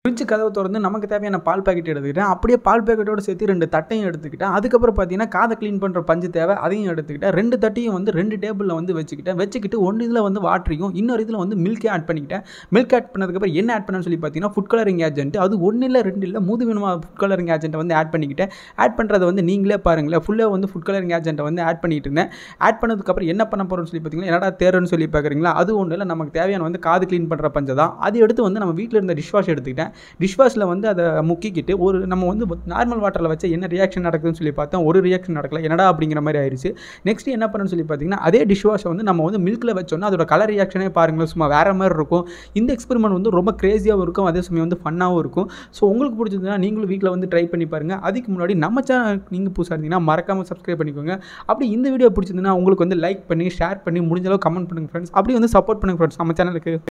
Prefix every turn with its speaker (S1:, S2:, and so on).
S1: fridge கதவை திறந்து நமக்கு தேவையான பால் பாக்கெட் எடுத்துக்கிட்டேன் அப்படியே பால் பாக்கெட்டோட சேர்த்து ரெண்டு தட்டையும் எடுத்துக்கிட்டேன் அதுக்கப்புறம் பார்த்தீங்கன்னா காதை க்ளீன் பண்ணுற பஞ்சு தேவை அதையும் எடுத்துக்கிட்டேன் ரெண்டு தட்டையும் வந்து ரெண்டு டேபிளில் வந்து வச்சுக்கிட்டேன் வச்சுக்கிட்டு ஒன்று இதில் வந்து வாட்டரையும் இன்னொரு இதில் வந்து மில்கே ஆட் பண்ணிக்கிட்டேன் மில்க் ஆட் பண்ணதுக்கப்புறம் என்ன ஆட் பண்ணேன்னு சொல்லி பார்த்தீங்கன்னா ஃபுட் கலரிங் ஏஜென்ட் அது ஒன்று இல்லை ரெண்டு இல்லை மூது வினமா ஃபுட் கலரிங் ஏஜென்ட்டை வந்து ஆட் பண்ணிக்கிட்டேன் ஆட் பண்ணுறதை வந்து நீங்களே பாருங்களேன் ஃபுல்லாக வந்து ஃபுட் கலரிங் ஏஜென்ட்டை வந்து ஆட் பண்ணிட்டு இருந்தேன் ஆட் பண்ணதுக்கப்புறம் என்ன பண்ண போகிறோம்னு சொல்லி பார்த்தீங்கன்னா என்னடா தேர்ன்னு சொல்லி பார்க்குறீங்களா அது ஒன்றும் இல்லை நமக்கு தேவையான வந்து காது க்ளீன் பண்ணுற பஞ்சை தான் அது எடுத்து வந்து நம்ம வீட்டில் இருந்த டிஷ் வாஷ் எடுத்துக்கிட்டேன் டிஷ் வாஷில் வந்து அதை முக்கிக்கிட்டு ஒரு நம்ம வந்து நார்மல் வாட்டரில் வச்சு என்ன ரியாக்ஷன் நடக்குதுன்னு சொல்லி பார்த்தோம் ஒரு ரியாக்ஷன் நடக்கல என்னடா அப்படிங்கிற மாதிரி ஆயிடுச்சு நெக்ஸ்ட் என்ன பண்ணணும்னு சொல்லி பார்த்தீங்கன்னா அதே டிஷ் வாஷை வந்து நம்ம வந்து மில்கில் வச்சோன்னா அதோட கலர் ரியாக்ஷனே பாருங்களேன் சும்மா வேறு மாதிரி இருக்கும் இந்த எக்ஸ்பெரிமெண்ட் வந்து ரொம்ப க்ரேஸியாகவும் இருக்கும் அதே சமயம் வந்து ஃபன்னாகவும் இருக்கும் ஸோ உங்களுக்கு பிடிச்சதுன்னா நீங்களும் வீட்டில் வந்து ட்ரை பண்ணி பாருங்கள் அதுக்கு முன்னாடி நம்ம சேனல் நீங்கள் புதுசாக இருந்தீங்கன்னா மறக்காமல் சப்ஸ்கிரைப் பண்ணிக்கோங்க அப்படி இந்த வீடியோ பிடிச்சதுன்னா உங்களுக்கு வந்து லைக் பண்ணி ஷேர் பண்ணி முடிஞ்ச அளவு கமெண்ட் பண்ணுங்கள் ஃப்ரெண்ட்ஸ் அப்படி வந்து சப்போர்ட் பண்ணுங்கள் ஃப்ரெண்ட்ஸ் நம்ம சேனலுக்கு